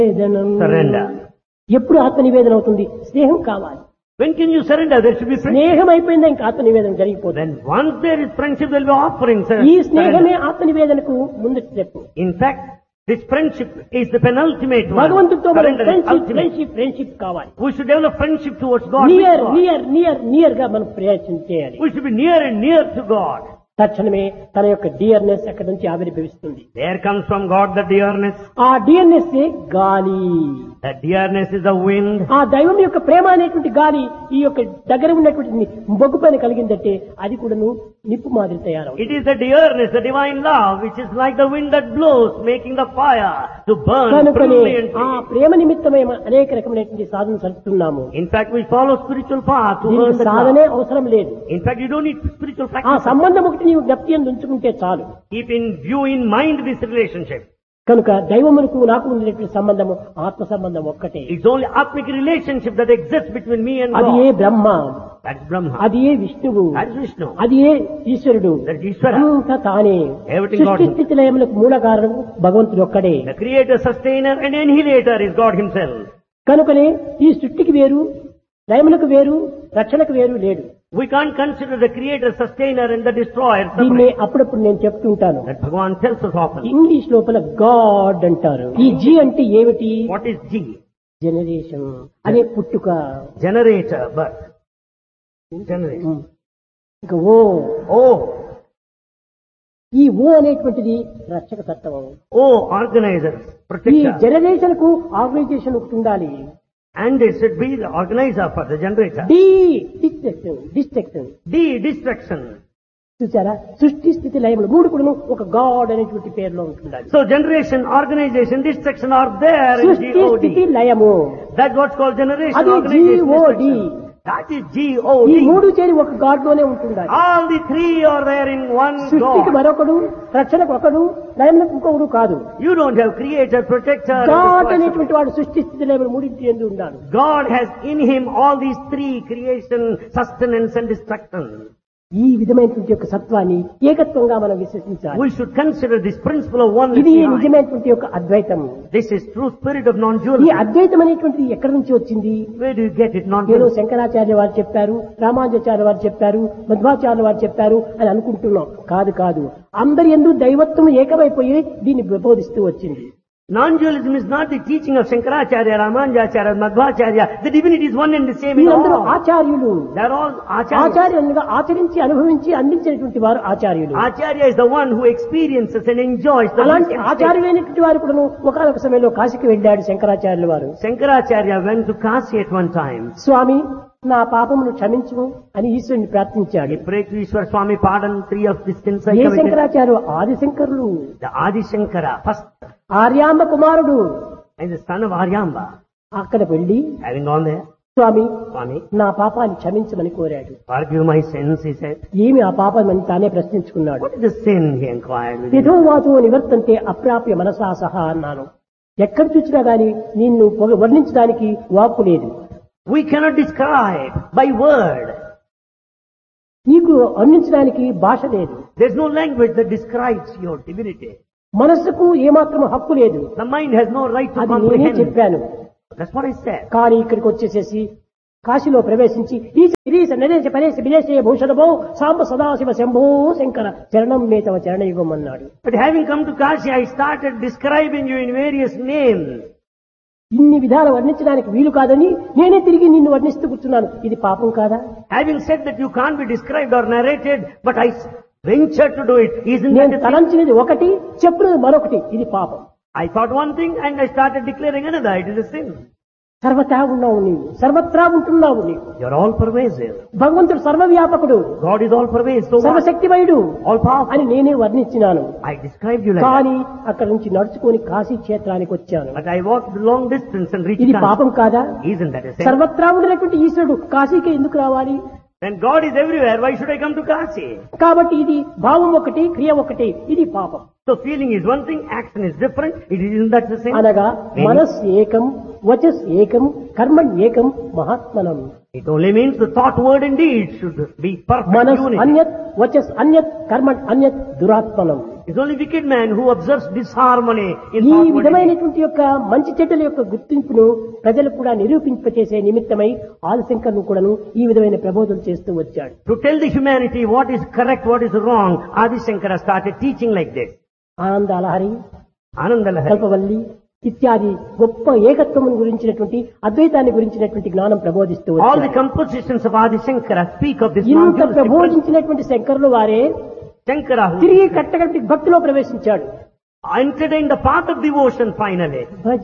నివేదనం. Surrender. ఎప్పుడు ఆత్మ నివేదన అవుతుంది స్నేహం కావాలి When can you surrender? There should be friendship. స్నేహం అయిపోయిందా ఇంకా ఆత్మ నివేదన జరిగిపోతుంది Then once there is friendship, there will be offering. sir. ఈ Surrender. స్నేహమే ఆత్మ నివేదనకు ముందు step In fact, this friendship is the penultimate one. భగవంతుడితో మనం Surrender is friendship ultimate. Friendship friendship కావాలి We should develop friendship towards God. with near God. Near near near గా మనం ప్రయత్నం చేయాలి We should be near and near to God. తక్షణమే తన యొక్క డియర్నెస్ అక్కడి నుంచి ఆవిర్భవిస్తుంది There comes from God the dearness. ఆ డియర్నెస్ గాలి The dearness is the wind. ఆ దైవం యొక్క ప్రేమ అనేటువంటి గాలి ఈ యొక్క దగ్గర ఉన్నటువంటి బొగ్గు పైన కలిగిందంటే అది కూడాను నిప్పు మాదిరి తయారవుతుంది It is the dearness, the divine love, which is like the wind that blows, making the fire to burn కనుకనే brilliantly. ఆ ప్రేమ నిమిత్తమే మనం అనేక రకమైనటువంటి సాధన సరుతున్నాము In fact, we follow spiritual path to earn దీనికి the సాధనే love. అవసరం లేదు In fact, you don't need spiritual ఆ practice. సంబంధం ఒకటి నీవు జ్ఞప్తి అందు ఉంచుకుంటే చాలు Keep in view, in mind this relationship. కనుక దైవమునకు నాకు ఉండేటువంటి సంబంధము ఆత్మ సంబంధం ఒక్కటే It's only atmic relationship that exists between me and అది ఏ God. Brahma That's Brahma. అది ఏ విష్ణువు That is Vishnu. అది ఏ ఈశ్వరుడు That is Ishvara. అంతా తానే Everything God. సృష్టి స్థితి లయములకు మూల కారణం భగవంతుడు ఒక్కడే The creator, sustainer and annihilator is God himself. కనుకనే ఈ సృష్టికి వేరు లయములకు వేరు రక్షణకు వేరు లేడు We can't consider the creator, sustainer and the destroyer దీన్ని separate. అప్పుడప్పుడు నేను చెప్తుంటాను That Bhagavan tells us often. English లోపల గాడ్ అంటారు ఈ జీ అంటే ఏమిటి What is G? జనరేషన్ అనే పుట్టుక Generator, birth. Generation. ఇంకా ఓ Oh, ఈ ఓ అనేటువంటిది రక్షక తత్వం oh, organizers, ఈ protector. జనరేషన్ కు ఆర్గనైజేషన్ ఒకటి ఉండాలి And it should be the organizer for the generator. D destruction destruction D, destruction. చూసారా సృష్టి స్థితి లయములు మూడు కూడా ఒక గాడ్ అనేటువంటి పేరులో ఉంటుండాలి So generation, organization, destruction are there in సృష్టి స్థితి G-O-D. లయము That's what's called generation, అది organization, G-O-D. destruction. That is ఈ G-O-D. మూడు చేరి ఒక గాడ్ లోనే ఉంటుండాలి All the three are there in one సృష్టికి God. మరొకడు రక్షణకు ఒకడు లయములకు ఇంకొకడు కాదు You don't have creator, protector, and God destroyer. అనేటువంటి వాడు సృష్టి స్థితి లయములు మూడింటి ఎందు ఉండాలి God has in him all these three creation, sustenance and destruction. ఈ విధమైనటువంటి యొక్క సత్వాన్ని ఏకత్వంగా మనం విశ్వసించాలి We should consider this principle of oneness. ఇది behind. నిజమైనటువంటి యొక్క అద్వైతం This is true spirit of ఈ non-duality. అద్వైతం అనేటువంటిది ఎక్కడి నుంచి వచ్చింది Where do you get it? ఏదో Non-duality. శంకరాచార్య వారు చెప్పారు రామానుజాచార్య వారు చెప్పారు మధ్వాచార్య వారు చెప్పారు అని అనుకుంటున్నాం కాదు కాదు అందరి ఎందు దైవత్వం ఏకమైపోయి దీన్ని బోధిస్తూ వచ్చింది Non-dualism is not the teaching of Shankaracharya, Ramanujacharya, Madhvacharya. The divinity is one and the same in వీరందరూ all. ఆచార్యులు They are all acharyas. ఆచార్యులుగా ఆచరించి అనుభవించి అందించినటువంటి వారు ఆచార్యులు Acharya is the one who experiences and enjoys the అలాంటి wisdom state. ఆచార్యులైనటువంటి వారు కూడా ఒకనొక సమయంలో కాశీకి వెళ్ళాడు శంకరాచార్యుల వారు Shankaracharya went to Kasi at one time. స్వామి నా పాపమును క్షమించు అని ఈశ్వరుని ప్రార్థించాడు He prayed to Ishwar Swami, pardon three of the sins I A committed. Shankaracharya ఆది శంకరులు The Adi Shankara, first, Aryamba కుమారుడు and the son of Aryamba. అక్కడ వెళ్ళి Having gone there, Swamy Swami, నా పాపాన్ని క్షమించమని కోరాడు forgive my sins, he said. ఏమి ఆ పాపం అని తానే ప్రశ్నించుకున్నాడు What is the sin, he inquired. within himself. యథోవాతో నివర్తంతే అప్రాప్య మనసా సహా అన్నాను ఎక్కడ చూసినా గాని నిన్ను పొగ- వర్ణించడానికి వాక్కు లేదు We cannot describe by word. నీకు వర్ణించడానికి భాష లేదు There's no language that describes your divinity. మనస్సుకు ఏమాత్రం హక్కు లేదు The mind has no right to అది నేనే comprehend. చెప్పాను That's what I said. కానీ ఇక్కడికి వచ్చేసేసి కాశీలో ప్రవేశించి ఈ శిరీష నరేశ పరేశ విదేశీయ భూషణమో సాంబ సదాశివ శంభో శంకర చరణం మే తమ చరణయుగం అన్నాడు But having come to Kashi, I started describing you in various names. ఇన్ని విధాలు వర్ణించడానికి వీలు కాదని నేనే తిరిగి నిన్ను వర్ణిస్తూ కూర్చున్నాను ఇది పాపం కాదా Having said that you can't be described or narrated, but I ventured to do it. Isn't నేను that a sin? తలంచినది ఒకటి చెప్పినది మరొకటి ఇది పాపం I thought one thing and I started declaring another. It is a sin. సర్వతా ఉన్నావు నీవు సర్వత్రా ఉంటున్నావు నీవు You're all pervasive. భగవంతుడు సర్వవ్యాపకుడు God is all pervasive. So what? సర్వశక్తిమయుడు All powerful. అని నేనే వర్ణించినాను I described you like that. కానీ అక్కడ నుంచి నడుచుకొని కాశీ క్షేత్రానికి వచ్చాను But I walked the long distance and reached ఇది Kashi. పాపం కాదా Isn't that a sin? సర్వత్రా ఉండినటువంటి ఈశ్వరుడు కాశీకి ఎందుకు రావాలి When God is everywhere, why should I come to Kashi? కాబట్టి ఇది భావం ఒకటి క్రియ ఒకటి ఇది పాపం So feeling is one thing, action is different. It isn't that the same? అనగా Meaning, మనస్ ఏకం వచస్ ఏకం కర్మణ్ ఏకం మహాత్మనం It only means the thought, word and deed should be perfect మనస్ unity. అన్యత్ వచస్ అన్యత్ కర్మణ్ అన్యత్ దురాత్మనం It's only wicked man who observes disharmony in ఈ thought what he విధమైనటువంటి యొక్క మంచి చెడ్డల యొక్క గుర్తింపును ప్రజలకు కూడా నిరూపింపచేసే నిమిత్తమై ఆదిశంకర్ను కూడాను ఈ విధమైన ప్రబోధం చేస్తూ వచ్చాడు To tell the humanity what is correct, what is wrong, Adi Shankara started teaching like this. ఆనంద అలహరి Anandalahari. కల్పవల్లి ఇత్యాది గొప్ప ఏకత్వం గురించినటువంటి అద్వైతాన్ని గురించినటువంటి జ్ఞానం ప్రబోధిస్తూ All the వచ్చాడు compositions of Adi Shankara speak of this ఇంత non-dualistic principle. ప్రబోధించినటువంటి శంకరులు వారే Shankara who తిరిగి కట్టగట్టి భక్తిలో ప్రవేశించాడు entered in the path of devotion finally. భజ